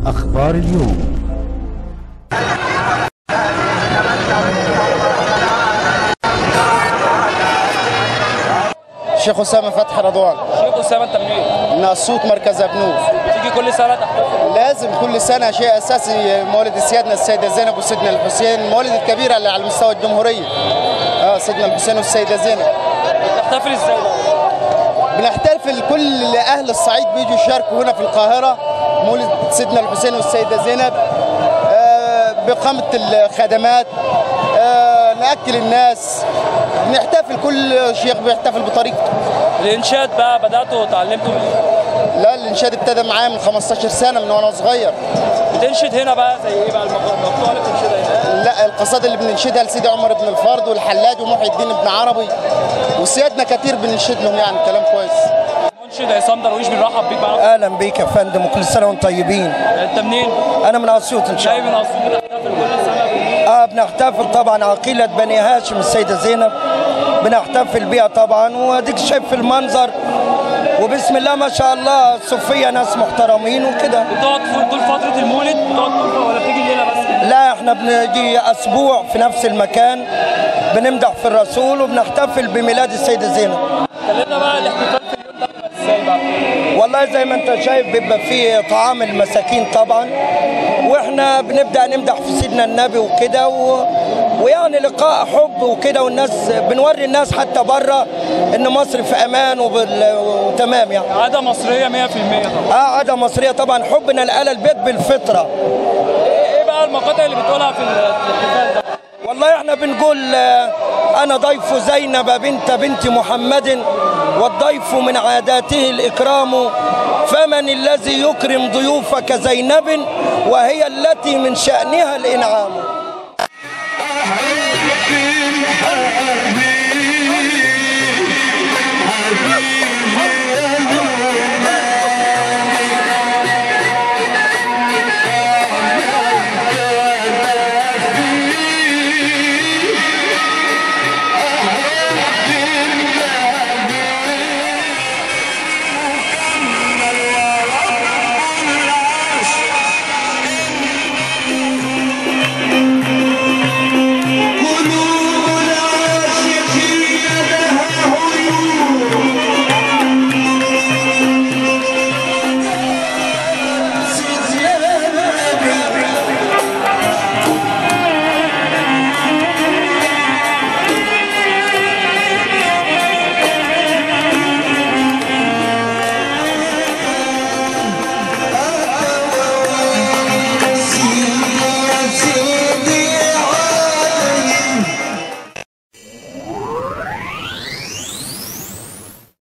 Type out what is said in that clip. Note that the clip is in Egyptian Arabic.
أخبار اليوم شيخ أسامة فتحي رضوان شيخ اسامه انت منين؟ من أسيوط مركز أبنوف تيجي كل سنه تحتفل لازم كل سنة شيء أساسي مولد سيادنا السيدة زينب وسيدنا الحسين الموالد الكبيرة اللي على مستوى الجمهورية اه سيدنا الحسين والسيدة زينب تحتفل ازاي بقى؟ بنحتفل كل أهل الصعيد بيجوا يشاركوا هنا في القاهرة مولد سيدنا الحسين والسيدة زينب آه بإقامة الخدمات آه نأكل الناس بنحتفل كل شيخ بيحتفل بطريقته الانشاد بقى بداتوا اتعلمتوا منين؟ لا الانشاد ابتدى معايا من 15 سنه من وانا صغير بتنشد هنا بقى زي ايه بقى المقطوعه اللي بتنشدها هنا؟ لا القصائد اللي بننشدها لسيدي عمر بن الفرد والحلاج ومحي الدين بن عربي وسيادنا كتير بننشد لهم يعني كلام كويس منشد عصام درويش بنرحب بيك بقى اهلا بيك يا فندم وكل سنه وانتم طيبين انت منين؟ انا من اسيوط ان شاء جاي الله من اسيوط بتحتفل كل سنه بالمولد. اه بنحتفل طبعا عقيله بني هاشم السيده زينب بنحتفل بيها طبعا واديك شايف في المنظر وبسم الله ما شاء الله الصوفيه ناس محترمين وكده بتقعد في- طول فتره المولد بتقعد طول ولا بتيجي الليله بس؟ لا احنا بنجي اسبوع في نفس المكان بنمدح في الرسول وبنحتفل بميلاد السيده زينب كلمنا بقى الاحتفال في اليوم ده بيبقى ازاي بقى؟ والله زي ما انت شايف بيبقى فيه طعام المساكين طبعا واحنا بنبدا نمدح في سيدنا النبي وكده و... ويعني لقاء حب وكده والناس بنوري الناس حتى بره ان مصر في امان وبال... وتمام يعني عاده مصريه 100% طبعا اه عاده مصريه طبعا حبنا لآل البيت بالفطره ايه بقى المقاطع اللي بتقولها في الاحتفال ده؟ والله احنا بنقول آه، انا ضيف زينب بنت بنت محمد والضيف من عاداته الاكرام فمن الذي يكرم ضيوفك زينب وهي التي من شانها الانعام حبيبي